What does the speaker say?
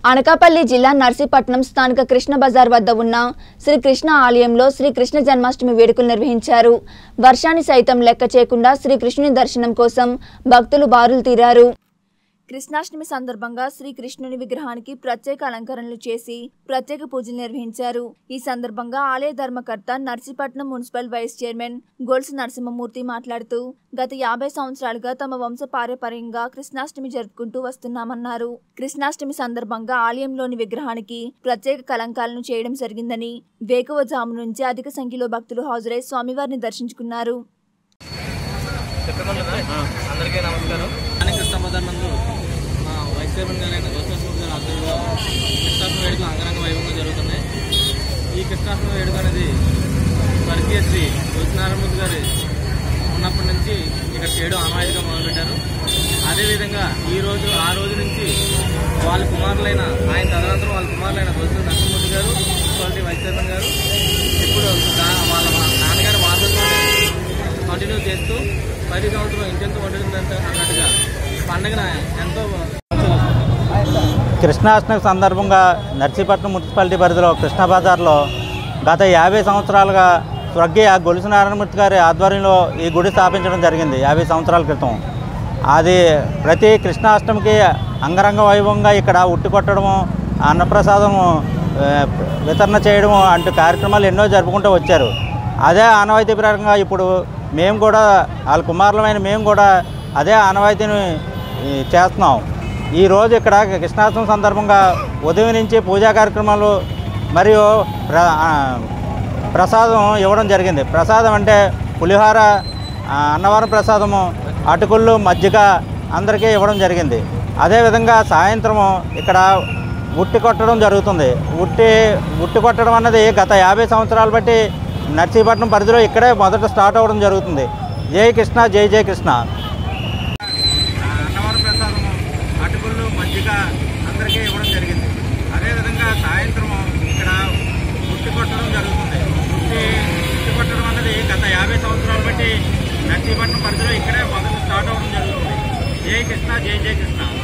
అనకాపల్లి జిల్లా నర్సీపట్నం స్థానిక కృష్ణ బజార్ వద్ద ఉన్న శ్రీ కృష్ణ ఆలయంలో శ్రీ కృష్ణ జన్మాష్టమి వేడుకలు నిర్వహించారు వర్షాన్ని సైతం లెక్క చేయకుండా శ్రీ కృష్ణుని దర్శనం కోసం భక్తులు బారులు తీరారు కృష్ణాష్టమి సందర్భంగా శ్రీ కృష్ణుని విగ్రహానికి ప్రత్యేక అలంకరణలు చేసి ప్రత్యేక పూజలు నిర్వహించారు ఈ సందర్భంగా ఆలయ ధర్మకర్త నర్సీపట్నం మున్సిపల్ వైస్ చైర్మన్ గొలుసు నరసింహమూర్తి మాట్లాడుతూ గత యాభై సంవత్సరాలుగా తమ వంశ పారంపర్యంగా కృష్ణాష్టమి జరుపుకుంటూ వస్తున్నామన్నారు కృష్ణాష్టమి సందర్భంగా ఆలయంలోని విగ్రహానికి ప్రత్యేక కలంకాలను చేయడం జరిగిందని వేకువజాము నుంచి అధిక సంఖ్యలో భక్తులు హాజరై స్వామివారిని దర్శించుకున్నారు అందరికీ నమస్కారం స్థానిక సమాధానం నందు మా వైస్ చైర్మన్ గారైన గోస్వామి గారి ఆధ్వర్యంలో కృష్ణాష్టమి వేడుకలు అంగరంగ వైభవంగా జరుగుతున్నాయి ఈ కృష్ణాష్టమి వేడుక అనేది స్వర్గీయ శ్రీ తులసినారాయణమూర్తి గారి ఉన్నప్పటి నుంచి ఇక్కడ చేయడం ఆనవాయితీగా మొదలుపెట్టారు అదేవిధంగా ఈ రోజు ఆ రోజు నుంచి వాళ్ళ కుమారులైన ఆయన తదనంతరం వాళ్ళ కుమారులైన తులసి నరసింహమూర్తి గారు మున్సిపాలిటీ వైస్ చైర్మన్ గారు ఇప్పుడు దా- వాళ్ళ నాన్నగారి వారసత్వాన్ని కంటిన్యూ చేస్తూ ప్రతి సంవత్సరం ఇంకెంత వండుతుందంట అన్నట్టుగా పండుగన ఎంతో కృష్ణాష్టమి సందర్భంగా నర్సీపట్నం మున్సిపాలిటీ పరిధిలో కృష్ణ బజార్లో గత యాభై సంవత్సరాలుగా స్వర్గీయ గొలుసు నారాయణమూర్తి గారి ఆధ్వర్యంలో ఈ గుడి స్థాపించడం జరిగింది యాభై సంవత్సరాల క్రితం అది ప్రతి కృష్ణాష్టమికి అంగరంగ వైభవంగా ఇక్కడ ఉట్టి కొట్టడము అన్నప్రసాదము ఆ, వితరణ చేయడము అంటూ కార్యక్రమాలు ఎన్నో జరుపుకుంటూ వచ్చారు అదే ఆనవాయితీ ప్రకారంగా ఇప్పుడు మేము కూడా వాళ్ళ కుమారులమైన మేము కూడా అదే ఆనవాయితీని ఈ, చేస్తున్నాం ఈరోజు ఇక్కడ కృష్ణాష్టమి సందర్భంగా ఉదయం నుంచి పూజా కార్యక్రమాలు మరియు ప్ర ఆ, ప్రసాదం ఇవ్వడం జరిగింది ప్రసాదం అంటే పులిహోర ఆ, అన్నవరం ప్రసాదము అటుకుళ్ళు మజ్జిగ అందరికీ ఇవ్వడం జరిగింది అదేవిధంగా సాయంత్రము ఇక్కడ ఉట్టి కొట్టడం జరుగుతుంది ఉట్టి ఉట్టి కొట్టడం అన్నది గత యాభై సంవత్సరాలు బట్టి నర్సీపట్నం పరిధిలో ఇక్కడే మొదట స్టార్ట్ అవ్వడం జరుగుతుంది జై కృష్ణ జై జై కృష్ణ అన్నవరం ప్రసాదము అటుకుళ్ళు మజ్జిగ అందరికీ ఇవ్వడం జరిగింది అదేవిధంగా సాయంత్రం ఇక్కడ ఉట్టి కొట్టడం జరుగుతుంది ఉట్టి ఉట్టి కొట్టడం అన్నది గత యాభై సంవత్సరాలు బట్టి నర్సీపట్నం పరిధిలో ఇక్కడే మొదటి స్టార్ట్ అవ్వడం జరుగుతుంది జై కృష్ణ జై జై కృష్ణ